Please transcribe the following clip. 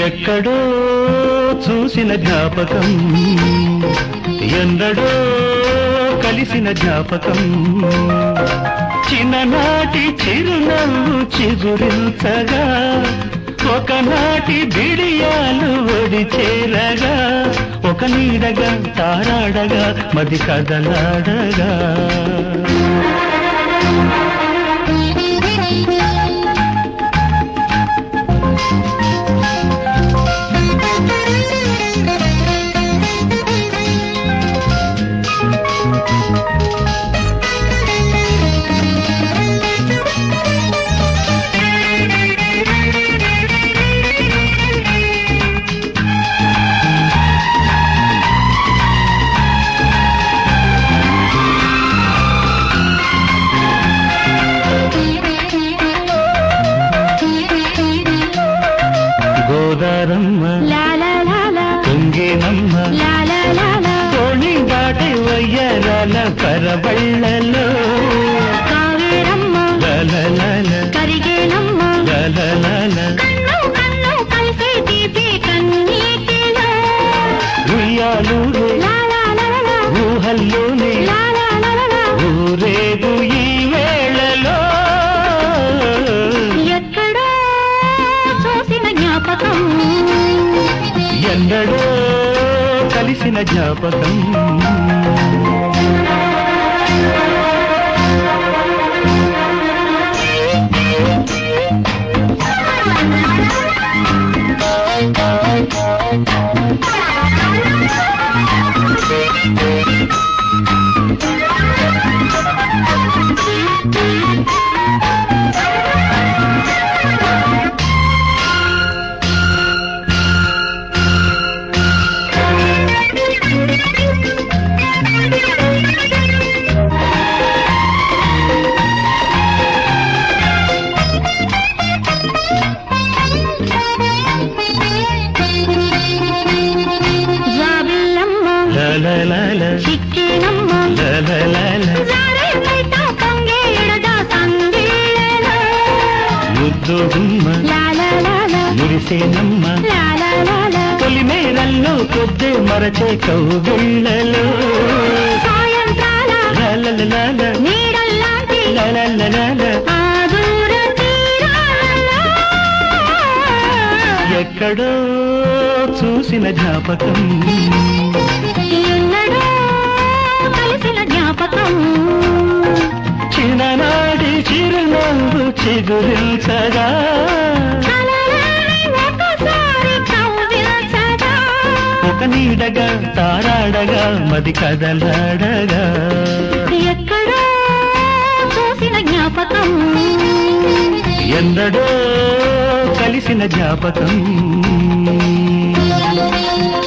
ఎక్కడో చూసిన జ్ఞాపకం ఎన్నడో కలిసిన జ్ఞాపకం చిన్ననాటి చిరునవ్వు చిగురించగా ఒకనాటి బిడియాలు ఒడి చేరగా ఒక నీడగా తారాడగా మది కదలాడగా గోదారమ్మ లా లా లా లా పొంగేనమ్మ లా లా లా లా తోణి దాటి వయ్యరాల పరబళ్ళలో కావేరమ్మ లలలల, కరిగేనమ్మ లలలల, కన్ను కన్ను కలిసే తీపి కన్నీటిలో ఉయ్యాలూరే లా లా లా లా ఊహల్లోనే లా లా లా లా ఊరేగు ఈ వేళలో ఎక్కడో చూసిన జ్ఞాపకం ఎన్నడో కలిసిన జ్ఞాపకం జాబిల్లమ్మ లలలల, చిక్కేనమ్మ లలలల, జారే బయట పొంగేడగా సందేళలో ముద్దు గుమ్మ లా లా లా లా మురిసేనమ్మ లా లా లా లా తొలి మేరల్లో కొద్దే మరచే కౌగిళ్ళలో సాయంత్రాల లలలల, నీడల్లాంటి లలలల, ఆ దూర తీరాలలో ఎక్కడో చూసిన జ్ఞాపకం ఎన్నడో కలిసిన జ్ఞాపకం చిన్ననాటి చిరునవ్వు చిగురించగా కలలోని ఒకసారి కౌగిలించగా ఒక నీడగా తారాడగా మది కదలాడగా ఎక్కడో చూసిన జ్ఞాపకం ఎన్నడో కలిసిన జ్ఞాపకం